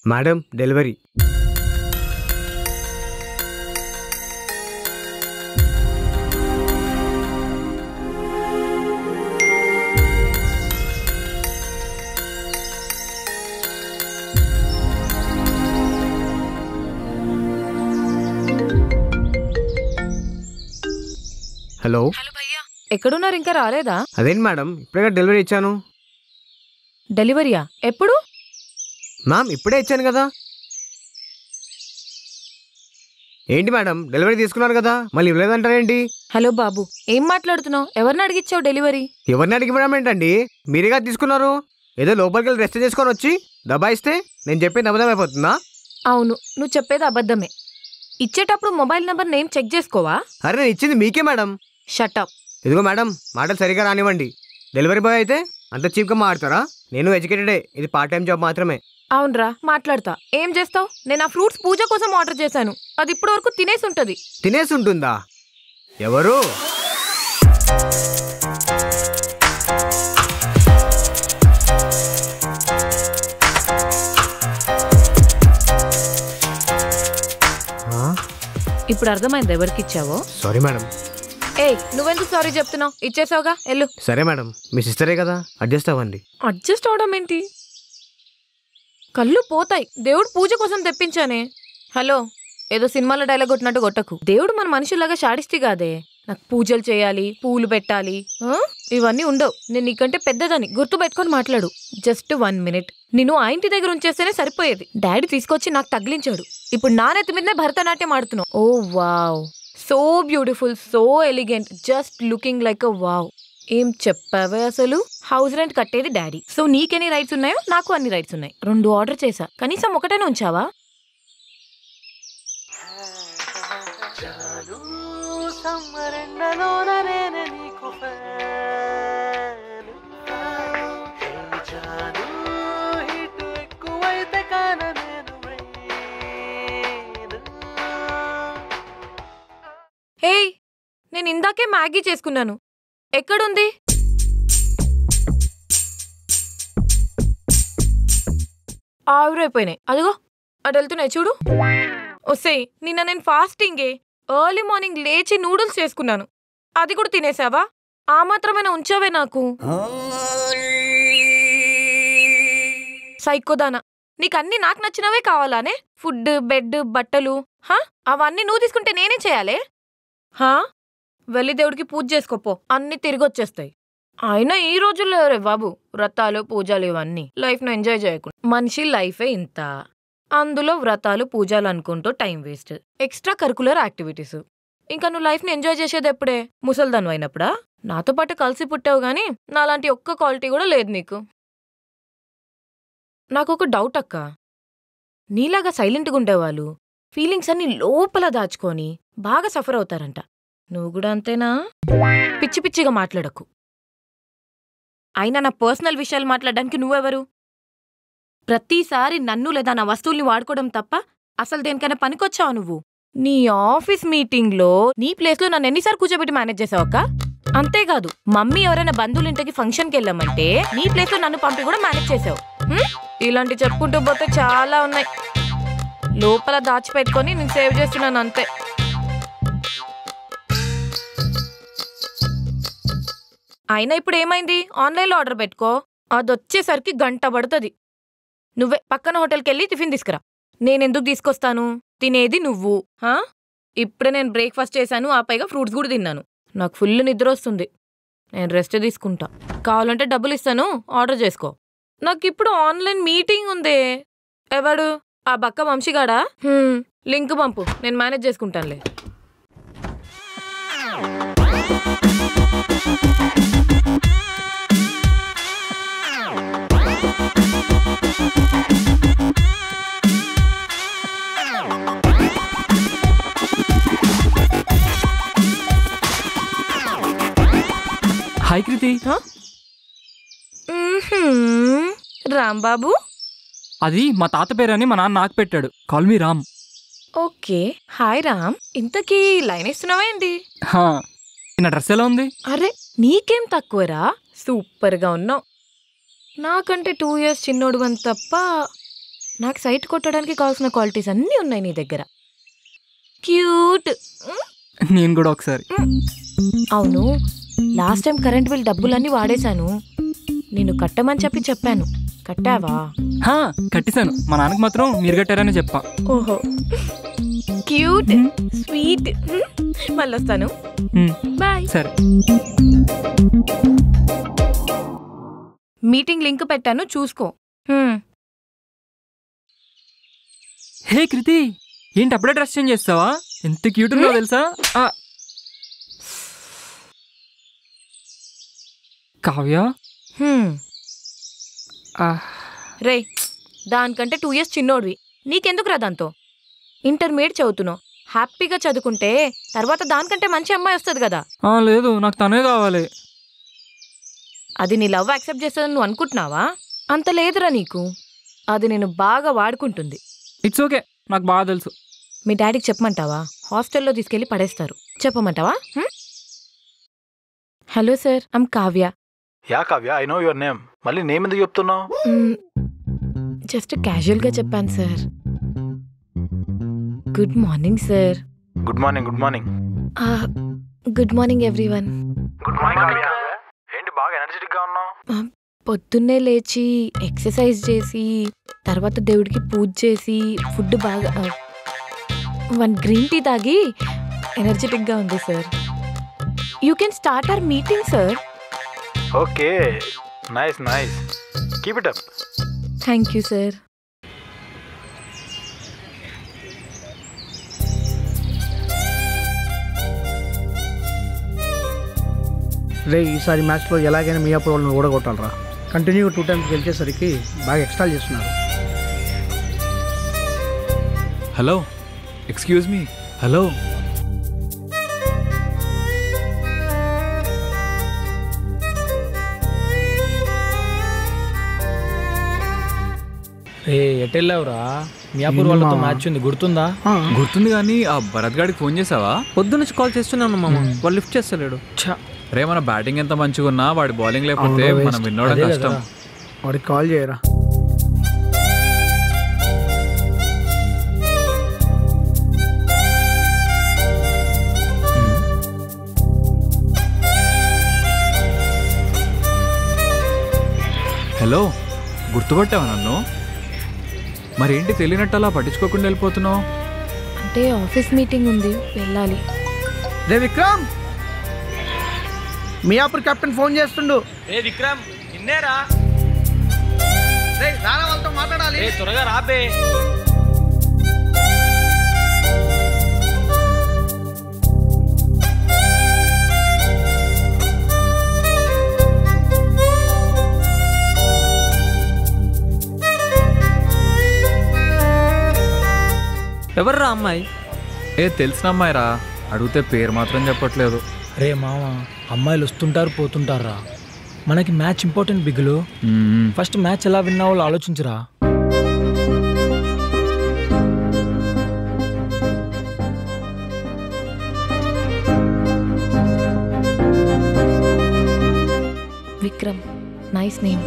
Madam delivery hello hello భయ్యా ఎక్కడున్నారు ఇంకా రాలేదా అదేంటి మేడం ఇప్పుడే డెలివరీ ఇచ్చాను డెలివరీయా ఎప్పుడు మ్యామ్ ఇప్పుడే ఇచ్చాను కదా ఏంటి మేడం డెలివరీ తీసుకున్నారు కదా మళ్ళీ ఇవ్వలేదంటారేంటి హలో బాబు ఏం మాట్లాడుతున్నావు ఎవరిని అడిగిచ్చావు డెలివరీ ఎవరిని అడిగి మేడం ఏంటండి మీరేగా తీసుకున్నారు ఏదో లోపలికి వెళ్ళి రెస్ట్ చేసుకొని వచ్చి దబాయిస్తే నేను చెప్పేది అబద్ధం అయిపోతుందా అవును నువ్వు చెప్పేది అబద్ధమే ఇచ్చేటప్పుడు మొబైల్ నెంబర్ నేమ్ చెక్ చేసుకోవా అరే నేను ఇచ్చింది మీకే మేడం షటప్ ఇదిగో మేడం మాటలు సరిగా రానివ్వండి డెలివరీ బాయ్ అయితే అంత చీప్గా మాడతారా నేను ఎడ్యుకేటెడే ఇది పార్ట్ టైం జాబ్ మాత్రమే అవునరా మాట్లాడతా ఏం చేస్తావు నేను ఆ ఫ్రూట్స్ పూజ కోసం ఆర్డర్ చేశాను అది ఇప్పటి వరకు తినేసి ఉంటది తినేసి ఉంటుందా ఎవరు ఇప్పుడు అర్థమైంది ఎవరికి ఇచ్చావో సారీ మేడం ఏయ్ నువ్వెందుకు సారీ చెప్తున్నావు ఇచ్చేసావుగా ఎల్లు సరే మేడం మీ సిస్టరే కదా అడ్జస్ట్ అవ్వండి అడ్జస్ట్ అవడం ఏంటి కళ్ళు పోతాయి దేవుడు పూజ కోసం తెప్పించానే హలో ఏదో సినిమాలో డైలాగ్ కొట్టినట్టు కొట్టకు దేవుడు మన మనుషుల్లాగా షాడిస్తి కాదే నాకు పూజలు చేయాలి పూలు పెట్టాలి ఆ? ఇవన్నీ ఉండవు నేను నీకంటే పెద్దదాన్ని గుర్తు పెట్టుకొని మాట్లాడు జస్ట్ వన్ మినిట్ నేను ఆ ఇంటి దగ్గర ఉంచేస్తేనే సరిపోయేది డాడీ తీసుకొచ్చి నాకు తగిలించాడు ఇప్పుడు నా నెత్తి మీదనే భరతనాట్యం ఆడుతున్నావు oh wow so beautiful so elegant just looking like a wow ఏం చెప్పావే అసలు హౌస్ రెంట్ కట్టేది డాడీ సో నీకెన్ని రైట్స్ ఉన్నాయో నాకు అన్ని రైట్స్ ఉన్నాయి రెండు ఆర్డర్ చేశా కనీసం ఒకటేనే ఉంచావా చాలు సమ్మరెండలోన నేనే నీకు ఫ్యాన్ ఏ చాలు ఇటు ఎక్కువైతే కాన నేను rain. ఏయ్ నేను ఇందాకే మ్యాగీ చేసుకున్నాను ఎక్కడుంది ఆవిరైపోయినాయి అదిగో అటు వెళ్తున్నాయి చూడు వస్తాయి నిన్న నేను ఫాస్టింగే ఎర్లీ మార్నింగ్ లేచి నూడిల్స్ చేసుకున్నాను అది కూడా తినేసావా ఆ మాత్రమైనా ఉంచావే నాకు సైకోదానా నీకు అన్ని నాకు నచ్చినవే కావాలానే ఫుడ్ బెడ్ బట్టలు హా అవన్నీ నువ్వు తీసుకుంటే నేనే చేయాలి హా వెళ్ళి దేవుడికి పూజ చేసుకోపో అన్ని తిరిగి వచ్చేస్తాయి అయినా ఈ రోజుల్లో ఎవరే బాబు వ్రతాలు పూజలు ఇవన్నీ లైఫ్ను ఎంజాయ్ చేయకుండా మనిషి లైఫే ఇంత అందులో వ్రతాలు పూజలు అనుకుంటూ time waste extracurricular activities ఇంకా నువ్వు లైఫ్ని ఎంజాయ్ చేసేది ఎప్పుడే ముసల్దాను అయినప్పుడా నాతో పాటు కలిసి పుట్టావు గానీ నాలాంటి ఒక్క క్వాలిటీ కూడా లేదు నీకు నాకు ఒక డౌట్ అక్క నీలాగా సైలెంట్గా ఉండేవాళ్ళు ఫీలింగ్స్ అన్ని లోపల దాచుకొని బాగా సఫర్ అవుతారంట నువ్వు కూడా అంతేనా పిచ్చి పిచ్చిగా మాట్లాడకు అయినా నా పర్సనల్ విషయాలు మాట్లాడడానికి నువ్వెవరు ప్రతిసారి నన్ను లేదా నా వస్తువుల్ని వాడుకోవడం తప్ప అసలు దేనికైనా పనికొచ్చావు నువ్వు నీ ఆఫీస్ మీటింగ్లో నీ ప్లేస్లో నన్ను ఎన్నిసార్లు కూర్చోబెట్టి మేనేజ్ చేసావక్క అంతేకాదు మమ్మీ ఎవరైనా బంధువుల ఇంటికి ఫంక్షన్కి వెళ్ళామంటే నీ ప్లేస్లో నన్ను పంపి కూడా మేనేజ్ చేసావు హ్మ్? ఇలాంటి చెప్పుకుంటూ పోతే చాలా ఉన్నాయి లోపల దాచిపెట్టుకొని నేను సేవ్ చేస్తున్నాను అంతే అయినా ఇప్పుడు ఏమైంది ఆన్లైన్లో ఆర్డర్ పెట్టుకో అది వచ్చేసరికి గంట పడుతుంది నువ్వే పక్కన హోటల్కి వెళ్ళి టిఫిన్ తీసుకురా నేనెందుకు తీసుకొస్తాను తినేది నువ్వు హా ఇప్పుడే నేను బ్రేక్ఫాస్ట్ చేశాను ఆ పైగా ఫ్రూట్స్ కూడా తిన్నాను నాకు ఫుల్ నిద్ర వస్తుంది నేను రెస్ట్ తీసుకుంటా కావాలంటే డబ్బులు ఇస్తాను ఆర్డర్ చేసుకో నాకు ఇప్పుడు ఆన్లైన్ మీటింగ్ ఉందే ఎవడు ఆ బక్క వంశీగాడా హ్మ్, లింక్ పంపు నేను మేనేజ్ చేసుకుంటానులే హాయ్ కృతి మ్మ్హ్మ్. రాంబాబు అది మా తాత పేరని మా నాన్న నాకు పెట్టాడు call me Ram okay hi Ram ఇంతకీ లైన్ ఇస్తున్నావా ఏంటి హా. నా డ్రెస్ ఎలా ఉంది అరే నీకేం తక్కువరా సూపర్గా ఉన్నావు నాకంటే టూ ఇయర్స్ చిన్నోడు అని తప్ప నాకు సైట్ కొట్టడానికి కావాల్సిన క్వాలిటీస్ అన్నీ ఉన్నాయి నీ దగ్గర క్యూట్ నేను కూడా ఒకసారి అవును లాస్ట్ టైం కరెంట్ బిల్ డబ్బులన్నీ వాడేశాను నేను కట్టమని చెప్పి చెప్పాను కట్టావా హా, కట్టేశాను మా నాన్నకి మాత్రం మీరు కట్టారని చెప్పా ఓహో క్యూట్ స్వీట్ మళ్ళీ వస్తాను ఉమ్, బాయ్ సరే మీటింగ్ లింక్ పెట్టాను చూసుకో హ్మ్. హే కృతి ఏంటి అప్పుడే డ్రెస్ చేంజ్ చేస్తావా ఎంత క్యూట్ ఉందో తెలుసా ఆ. కావ్య హ్మ్. ఆ, రే దానికంటే టూ ఇయర్స్ చిన్నోడివి నీకెందుకురా దాంతో ఇంటర్మీడియట్ చదువుతున్నావు హ్యాపీగా చదువుకుంటే తర్వాత దానికంటే మంచి అమ్మాయి వస్తుంది కదా ఆ, లేదు నాకు తనే కావాలి అది నీ లవ్ యాక్సెప్ట్ చేస్తుందని నువ్వు అనుకుంటున్నావా అంత లేదురా నీకు అది నేను బాగా వాడుకుంటుంది ఇట్స్ ఓకే నాకు బాగా తెలుసు మీ డాడీకి చెప్పమంటావా హాస్టల్లో తీసుకెళ్ళి పడేస్తారు చెప్పమంటావా హ్మ్? Hello sir I'm Kavya yeah Kavya I know your name మళ్ళీ నేమ్ ఎందుకు చెప్తున్నావు మ్, జస్ట్ క్యాజువల్గా చెప్పాను sir good morning sir good morning good morning ఆ, good morning everyone good morning ఏంటి బాగా ఎనర్జెటిక్ గా ఉన్నావు పొద్దున్నే లేచి ఎక్సర్సైజ్ చేసి తర్వాత దేవుడికి పూజ చేసి ఫుడ్ బాగా ఆ, వన్ గ్రీన్ టీ తాగి ఎనర్జెటిక్గా ఉంది sir you can start our meeting sir okay nice nice keep it up thank you sir రే ఈసారి మ్యాచ్లో ఎలాగైనా మియాపూర్ వాళ్ళని ఓడగొట్టాలరా కంటిన్యూగా టూ టైమ్స్ గెలిచేసరికి బాగా ఎక్స్ట్రా చేస్తున్నారు హలో ఎక్స్క్యూజ్ మీ హలో రే ఎటెళ్ళావురా మియాపూర్ వాళ్ళతో మ్యాచ్ ఉంది గుర్తుందా గుర్తుంది కానీ ఆ భరత్ గాడికి ఫోన్ చేసావా పొద్దు నుంచి కాల్ చేస్తున్నాను మామ వాళ్ళు లిఫ్ట్ చేస్తలేడు రే మన బ్యాటింగ్ ఎంత మంచిగా ఉన్నా వాడి బౌలింగ్ లేకపోతే అవును, మనం విన్నోడం అదే కష్టం కదా. వాడికి కాల్ చేయరా హలో గుర్తుపట్టావా నన్ను మరేంటి తెలియనట్టు అలా పట్టించుకోకుండా వెళ్ళిపోతున్నావు అంటే ఆఫీస్ మీటింగ్ ఉంది వెళ్ళాలి రే విక్రమ్ మియాపూర్ కెప్టెన్ ఫోన్ చేస్తుండు రే విక్రమ్ నిన్నేరా రే రారా వాళ్ళతో మాట్లాడాలి రే త్వరగా రాబే ఎవర్రా అమ్మాయి ఏ తెలిసిన అమ్మాయిరా అడిగితే పేరు మాత్రం చెప్పట్లేదు రే మామ అమ్మాయిలు వస్తుంటారు పోతుంటారా మనకి మ్యాచ్ ఇంపార్టెంట్ బిగులు మ్మ్. ఫస్ట్ మ్యాచ్ ఎలా విన్నావో ఆలోచించరా విక్రమ్ నైస్ నేమ్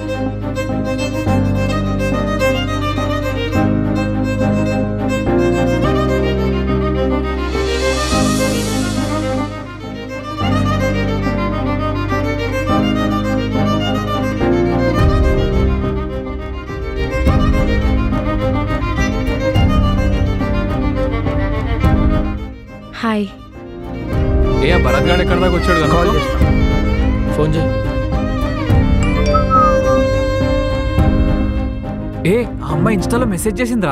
హాయ్ ఏ ఆ భరత్ గాడు ఎక్కడ దాకా వచ్చాడు కాల్ కనుక్కో. చేస్తా ఫోన్ చేయి ఏ ఆ అమ్మాయి ఇన్స్టాలో మెసేజ్ చేసిందిరా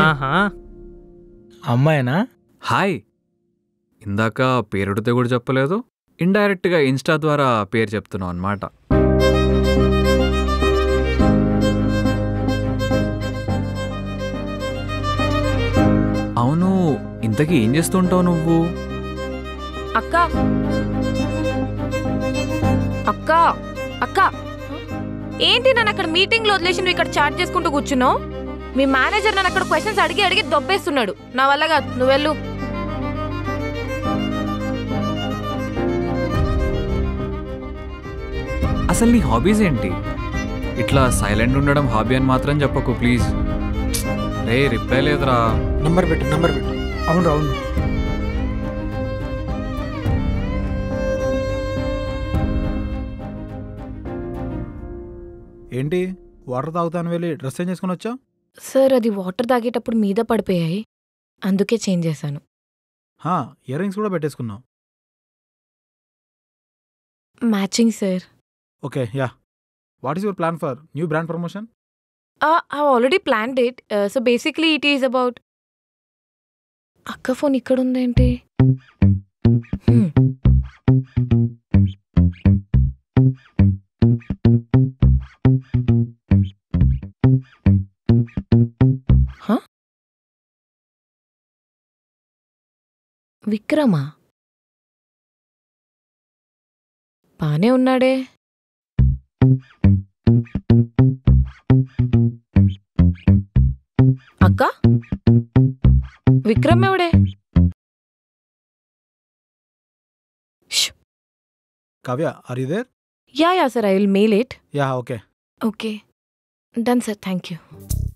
అమ్మాయినా హాయ్ ఇందాక పేరుడితే కూడా చెప్పలేదు ఇండైరెక్ట్గా ఇన్స్టా ద్వారా పేరు చెప్తున్నావు అనమాట అవును ఇంతకీ ఏం చేస్తుంటావు నువ్వు అక్క అక్క అక్క ఏంటి నన్ను అక్కడ మీటింగ్ లో వదిలేసి నువ్వు ఇక్కడ చాట్ చేసుకుంటూ కూర్చున్నావు మీ మేనేజర్ నన్ను అక్కడ క్వశ్చన్స్ అడిగి అడిగి దొబ్బేస్తున్నాడు నా వల్ల కాదు నువ్వు వెళ్ళు అసలు నీ హాబీస్ ఏంటి ఇట్లా సైలెంట్ ఉండడం హాబీ అని మాత్రం చెప్పకు ప్లీజ్ రే రిప్లై లేదురా నంబర్ పెట్టు నంబర్ పెట్టు అవును అవును ఏంటి వాటర్ తాగుతాను వెళ్ళి డ్రెస్ చేంజ్ చేసుకుని వచ్చా సార్ అది వాటర్ తాగేటప్పుడు మీద పడిపోయాయి అందుకే చేంజ్ చేశాను ఇయర్ రింగ్స్ కూడా పెట్టేసుకున్నావు matching sir okay yeah what is your plan for new brand promotion I already planned it so basically it is about అక్క ఫోన్ ఇక్కడ ఉందేంటి Hmm. Huh? విక్రమా బానే ఉన్నాడే అక్క విక్రమ్ ఎవడే ష్. Kavya are you there yeah yeah sir I will mail it yeah okay okay done sir thank you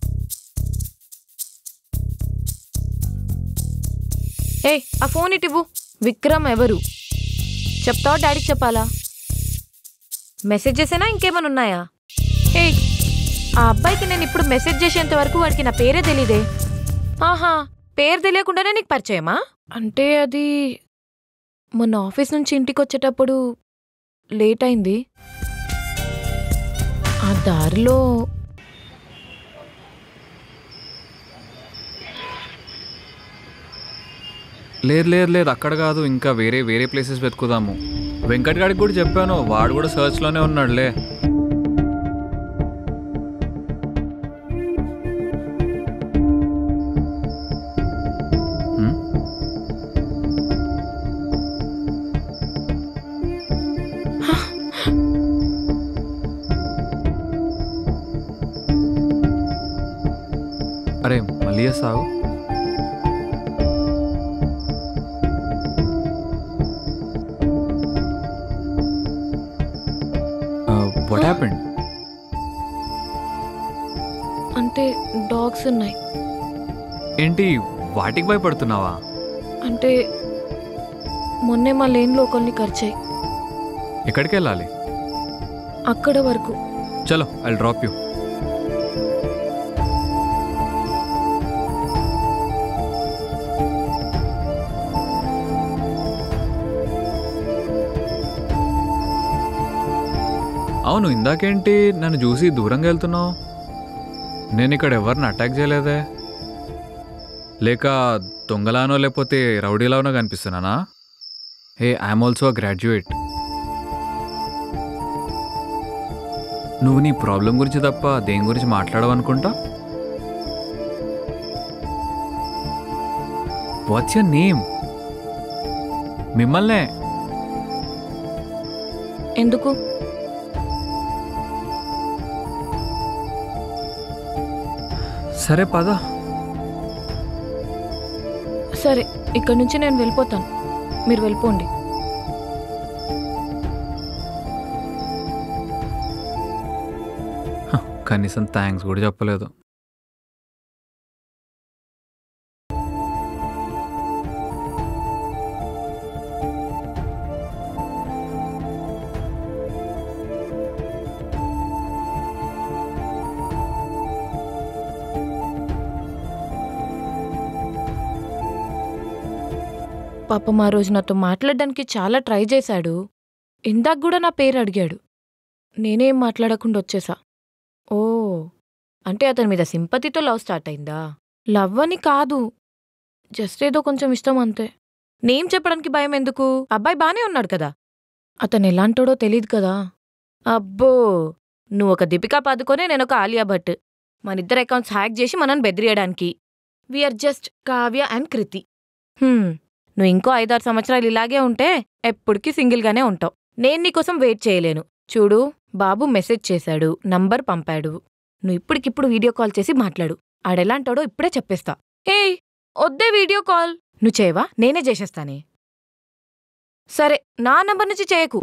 ఏ ఆ ఫోన్ ఇటివ్వు విక్రమ్ ఎవరు చెప్తావా డాడీకి చెప్పాలా మెసేజ్ చేసేనా ఇంకేమైనా ఉన్నాయా ఏ ఆ అబ్బాయికి నేను ఇప్పుడు మెసేజ్ చేసేంత వరకు వాడికి నా పేరే తెలీదే ఆహా పేరు తెలియకుండానే నీకు పరిచయమా అంటే అది మొన్న ఆఫీస్ నుంచి ఇంటికి వచ్చేటప్పుడు లేట్ అయింది ఆ దారిలో లేదు లేదు లేదు అక్కడ కాదు ఇంకా వేరే వేరే ప్లేసెస్ వెతుకుదాము వెంకట్ గాడికి కూడా చెప్పాను వాడు కూడా సర్చ్లోనే ఉన్నాడులే హ్మ్? అరే మళ్ళీ చేస్తావు వాట్ హ్యాపెండ్ అంటే డాగ్స్ ఉన్నాయి ఏంటి వాటికి భయపడుతున్నావా అంటే మొన్నే మా లేన్లో ఒకరిని ఖర్చాయి ఎక్కడికి వెళ్ళాలి అక్కడ వరకు చలో ఐ డ్రాప్ యూ అవును ఇందాకేంటి నన్ను చూసి దూరంగా వెళ్తున్నావు నేను ఇక్కడ ఎవరిని అటాక్ చేయలేదే లేక దొంగలానో లేకపోతే రౌడీలానో కనిపిస్తున్నానా hey I'm also a graduate నువ్వు నీ ప్రాబ్లం గురించి తప్ప దేని గురించి మాట్లాడవనుకుంటా వాట్స్ యర్ నేమ్ మిమ్మల్నే ఎందుకు సరే పద సరే ఇక్కడి నుంచి నేను వెళ్ళిపోతాను మీరు వెళ్ళిపోండి హ, కనీసం థ్యాంక్స్ కూడా చెప్పలేదు పాపం ఆ రోజు నాతో మాట్లాడడానికి చాలా ట్రై చేశాడు ఇందాక కూడా నా పేరు అడిగాడు నేనేం మాట్లాడకుండా వచ్చేసా ఓ అంటే అతని మీద సింపతితో లవ్ స్టార్ట్ అయిందా లవ్ అని కాదు జస్ట్ ఏదో కొంచెం ఇష్టం అంతే నేం చెప్పడానికి భయం ఎందుకు అబ్బాయి బానే ఉన్నాడు కదా అతను ఎలాంటోడో తెలియదు కదా అబ్బో నువ్వు ఒక దీపికా పాదుకొని నేను ఒక ఆలియా భట్ మనిద్దరు అకౌంట్స్ హ్యాక్ చేసి మనల్ని బెదిరియడానికి we're just Kavya and Kriti హ్మ్, నువ్వు ఇంకో ఐదారు సంవత్సరాలు ఇలాగే ఉంటే ఎప్పటికీ సింగిల్గానే ఉంటావు నేను నీకోసం వెయిట్ చేయలేను చూడు బాబు మెసేజ్ చేశాడు నంబర్ పంపాడు నువ్వు ఇప్పటికిప్పుడు వీడియో కాల్ చేసి మాట్లాడు ఆడెలాంటాడో ఇప్పుడే చెప్పేస్తా ఏయ్ వద్దే వీడియో కాల్ నువ్వు చేయవా నేనే చేసేస్తానే సరే నా నంబర్ నుంచి చేయకు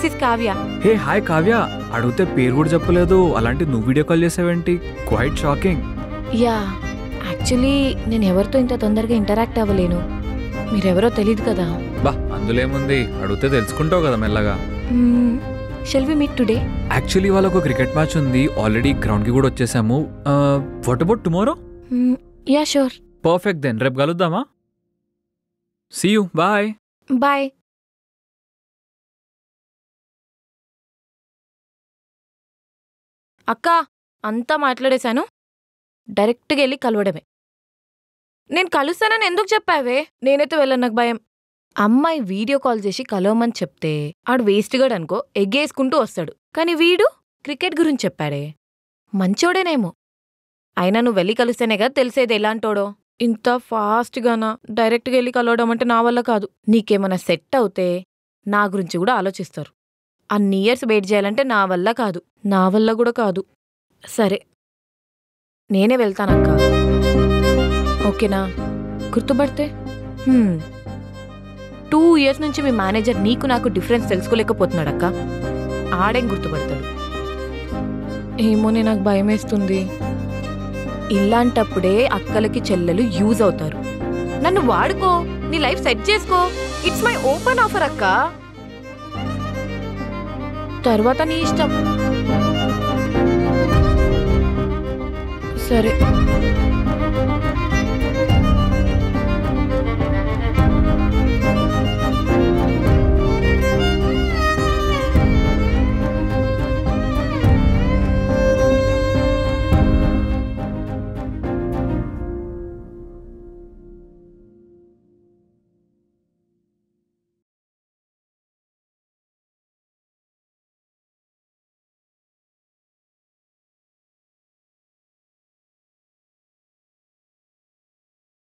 is Kavya hey hi Kavya అడిగితే పేరు కూడా చెప్పలేదు అలాంటి నువ్వు వీడియో కాల్ చేసావేంటి క్వైట్ షాకింగ్ యా యాక్చువల్లీ నేను ఎవరితో ఇంత తొందరగా ఇంటరాక్ట్ అవ్వలేను మీరెవరో తెలియదు కదా బా అందులో ఏముంది అడిగితే తెలుసుకుంటావు కదా మెల్లగా shall we meet today actually వాళ్ళకు క్రికెట్ మ్యాచ్ ఉంది ఆల్రెడీ గ్రౌండ్కి కూడా వచ్చేసాము what about tomorrow yeah sure perfect then రేపు కలుద్దామా సీ యూ బాయ్ బాయ్ అక్క అంతా మాట్లాడేశాను డైరెక్ట్గా వెళ్ళి కలవడమే నేను కలుస్తానని ఎందుకు చెప్పావే నేనైతే వెళ్ళను నాకు భయం అమ్మాయి వీడియో కాల్ చేసి కలవమని చెప్తే ఆడు వేస్ట్గాడు అనుకో ఎగ్గేసుకుంటూ వస్తాడు కానీ వీడు క్రికెట్ గురించి చెప్పాడే మంచోడేనేమో అయినా నువ్వు వెళ్ళి కలిస్తేనే కదా తెలిసేది ఎలాంటోడో ఇంత ఫాస్ట్గానా డైరెక్ట్గా వెళ్ళి కలవడం అంటే నా వల్ల కాదు నీకేమైనా సెట్ అవుతే నా గురించి కూడా ఆలోచిస్తారు అన్ని ఇయర్స్ వెయిట్ చేయాలంటే నా వల్ల కాదు నా వల్ల కూడా కాదు సరే నేనే వెళ్తానక్క ఓకేనా గుర్తుపడితే హ్మ్. టూ ఇయర్స్ నుంచి మీ మేనేజర్ నీకు నాకు డిఫరెన్స్ తెలుసుకోలేకపోతున్నాడక్క ఆడేం గుర్తుపడతాడు ఏమోనే నాకు భయమేస్తుంది ఇలాంటప్పుడే అక్కలకి చెల్లెలు యూజ్ అవుతారు నన్ను వాడుకో నీ లైఫ్ సెట్ చేసుకో ఇట్స్ మై ఓపెన్ ఆఫర్ అక్క తర్వాత నీ ఇష్టం సరే